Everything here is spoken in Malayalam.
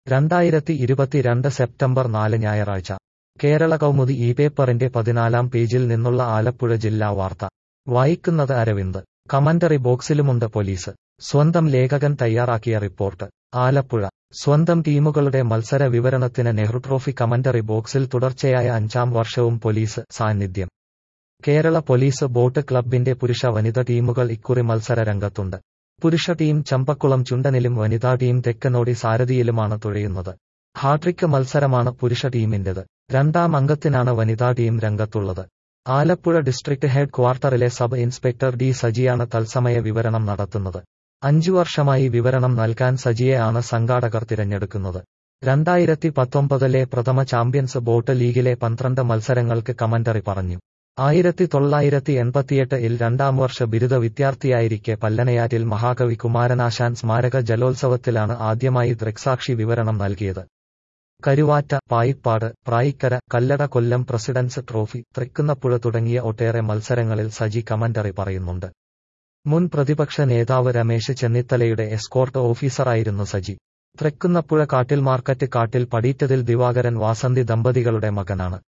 രണ്ടായിരത്തി ഇരുപത്തിരണ്ട് സെപ്റ്റംബർ നാല് ഞായറാഴ്ച കേരള കൗമുദി ഈ പേപ്പറിന്റെ പതിനാലാം പേജിൽ നിന്നുള്ള ആലപ്പുഴ ജില്ലാ വാർത്ത വായിക്കുന്നത് അരവിന്ദ് കമന്ററി ബോക്സിലുമുണ്ട് പോലീസ് സ്വന്തം ലേഖകൻ തയ്യാറാക്കിയ റിപ്പോർട്ട് ആലപ്പുഴ സ്വന്തം ടീമുകളുടെ മത്സര വിവരണത്തിന് നെഹ്റു ട്രോഫി കമന്ററി ബോക്സിൽ തുടർച്ചയായ അഞ്ചാം വർഷവും പോലീസ് സാന്നിധ്യം കേരള പോലീസ് ബോട്ട് ക്ലബിന്റെ പുരുഷ വനിത ടീമുകൾ ഇക്കുറി മത്സര രംഗത്തുണ്ട് പുരുഷ ടീം ചമ്പക്കുളം ചുണ്ടനിലും വനിതാ ടീം തെക്കനോടി സാരഥിയിലുമാണ് തുഴയുന്നത് ഹാട്രിക്ക് മത്സരമാണ് പുരുഷ ടീമിന്റേത് രണ്ടാം അംഗത്തിനാണ് വനിതാ ടീം രംഗത്തുള്ളത് ആലപ്പുഴ ഡിസ്ട്രിക്ട് ഹെഡ് ക്വാർട്ടറിലെ സബ് ഇൻസ്പെക്ടർ ഡി സജിയാണ് തത്സമയ വിവരണം നടത്തുന്നത് അഞ്ചു വർഷമായി വിവരണം നൽകാൻ സജിയെ ആണ് സംഘാടകർ തിരഞ്ഞെടുക്കുന്നത് രണ്ടായിരത്തി പത്തൊമ്പതിലെ പ്രഥമ ചാമ്പ്യൻസ് ബോട്ട് ലീഗിലെ പന്ത്രണ്ട് മത്സരങ്ങൾക്ക് കമന്ററി പറഞ്ഞു ആയിരത്തി തൊള്ളായിരത്തി എൺപത്തിയെട്ട് ഇൽ രണ്ടാം വർഷ ബിരുദ വിദ്യാർത്ഥിയായിരിക്കെ പല്ലനയാറ്റിൽ മഹാകവി കുമാരനാശാൻ സ്മാരക ജലോത്സവത്തിലാണ് ആദ്യമായി ദൃക്സാക്ഷി വിവരണം നൽകിയത് കരുവാറ്റ പായിപ്പാട് പ്രായിക്കര കല്ലട കൊല്ലം പ്രസിഡൻസ് ട്രോഫി തൃക്കുന്നപ്പുഴ തുടങ്ങിയ ഒട്ടേറെ മത്സരങ്ങളിൽ സജി കമന്ററി പറയുന്നുണ്ട് മുൻ പ്രതിപക്ഷ നേതാവ് രമേശ് ചെന്നിത്തലയുടെ എസ്കോർട്ട് ഓഫീസറായിരുന്നു സജി തൃക്കുന്നപ്പുഴ കാട്ടിൽ മാർക്കറ്റ് കാട്ടിൽ പടീറ്റതിൽ ദിവാകരൻ വാസന്തി ദമ്പതികളുടെ മകനാണ്